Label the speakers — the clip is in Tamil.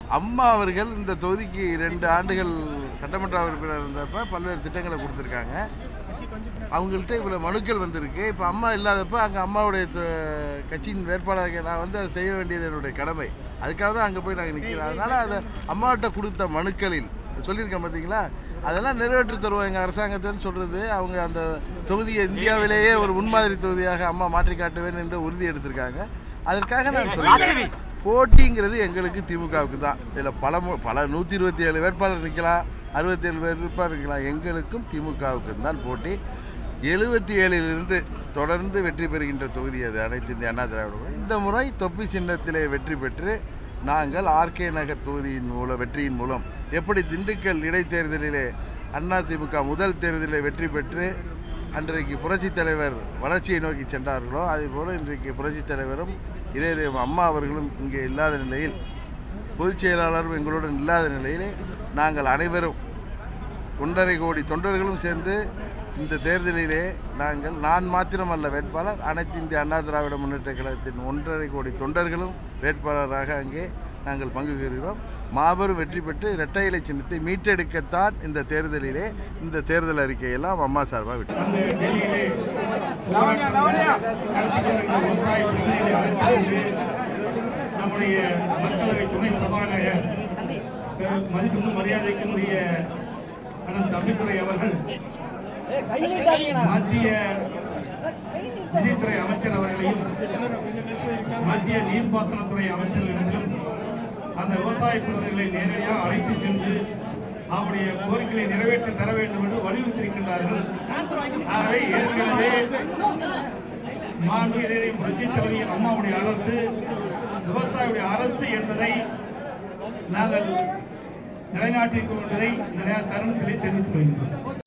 Speaker 1: அம்மா அவர்கள் இந்த தொகுதிக்கு ரெண்டு ஆண்டுகள் சட்டமன்ற உறுப்பினர் இருந்தப்ப பல்வேறு திட்டங்களை கொடுத்துருக்காங்க அவங்கள்ட்ட இவ்வளோ மனுக்கள் வந்திருக்கு இப்போ அம்மா இல்லாதப்ப அங்கே அம்மாவுடைய த- கட்சியின் வேட்பாளருக்கு நான் வந்து அதை செய்ய வேண்டியது என்னுடைய கடமை அதுக்காக தான் அங்கே போய் நாங்கள் நிற்கிறோம் அதனால் அதை அம்மாவிட்ட கொடுத்த மனுக்களில் சொல்லியிருக்கேன் பார்த்தீங்களா அதெல்லாம் நிறைவேற்றி தருவோம் எங்கள் அரசாங்கத்தின்னு சொல்கிறது அவங்க அந்த தொகுதியை இந்தியாவிலேயே ஒரு முன்மாதிரி தொகுதியாக அம்மா மாற்றி காட்டுவேன் என்று உறுதி எடுத்திருக்காங்க அதற்காக நான் சொல்கிறேன் போட்டிங்கிறது எங்களுக்கு திமுகவுக்கு தான் இதில் பல மு- பல நூற்றி இருபத்தி ஏழு வேட்பாளர் நிற்கலாம் அறுபத்தி ஏழு வேட்பாளர் நிற்கலாம் எங்களுக்கும் திமுகவுக்கும் தான் போட்டி எழுபத்தி ஏழிலிருந்து தொடர்ந்து வெற்றி பெறுகின்ற தொகுதி அது அனைத்து இந்திய அண்ணா திராவிட முன்னணி. இந்த முறை தொப்பி சின்னத்திலே வெற்றி பெற்று நாங்கள் ஆர்கே நகர் தொகுதியின் மூலம் வெற்றியின் மூலம் எப்படி திண்டுக்கல் இடைத்தேர்தலிலே அண்ணா திமுக முதல் தேர்தலிலே வெற்றி பெற்று அன்றைக்கு புரட்சித் தலைவர் வளர்ச்சியை நோக்கி சென்றார்களோ அதேபோல் இன்றைக்கு புரட்சித் தலைவரும் இதே தெய்வம் அம்மா அவர்களும் இங்கே இல்லாத நிலையில் பொதுச் செயலாளரும் எங்களுடன் இல்லாத நிலையிலே நாங்கள் அனைவரும் ஒன்றரை கோடி தொண்டர்களும் சேர்ந்து இந்த தேர்தலிலே நாங்கள் நான் மாத்திரமல்ல வேட்பாளர் அனைத்து இந்திய அண்ணா திராவிட முன்னேற்ற கழகத்தின் ஒன்றரை கோடி தொண்டர்களும் வேட்பாளராக அங்கே நாங்கள் பங்கு பெறுகிறோம் மாபெரும் வெற்றி பெற்று இரட்டை இலை சின்னத்தை மீட்டெடுக்கத்தான் இந்த தேர்தலிலே இந்த தேர்தல் அறிக்கையெல்லாம் அம்மா சார்பாக விட்டு
Speaker 2: அந்த டெல்லியிலே போராட்டம் நடத்தி கொண்டிருந்த விவசாய பிரதிநிதிகளை அழைத்து வந்து நம்முடைய மக்களவை துணை சபாநாயகர் திரு மதிப்புக்கும் மரியாதைக்குரிய அண்ணன் தம்பித்துறை அவர்கள் மத்திய நிதித்துறை அமைச்சர் அவர்களையும் மத்திய நீர்ப்பாசனத்துறை அமைச்சர்களிடத்திலும் அந்த விவசாய பிரதிநிதிகளை நேரடியாக அழைத்து சென்று அவருடைய கோரிக்கைகளை நிறைவேற்றி தர வேண்டும் என்று வலியுறுத்தியிருக்கின்றார்கள் ஆகவே ஏற்கனவே மாண்பு இதய புரட்சி தலைவி அம்மாவுடைய அரசு விவசாயியுடைய அரசு என்பதை நாங்கள் நிலைநாட்டியிருக்கோம் என்பதை இந்த நேர தருணத்திலே தெரிவித்துக் கொள்கின்றோம்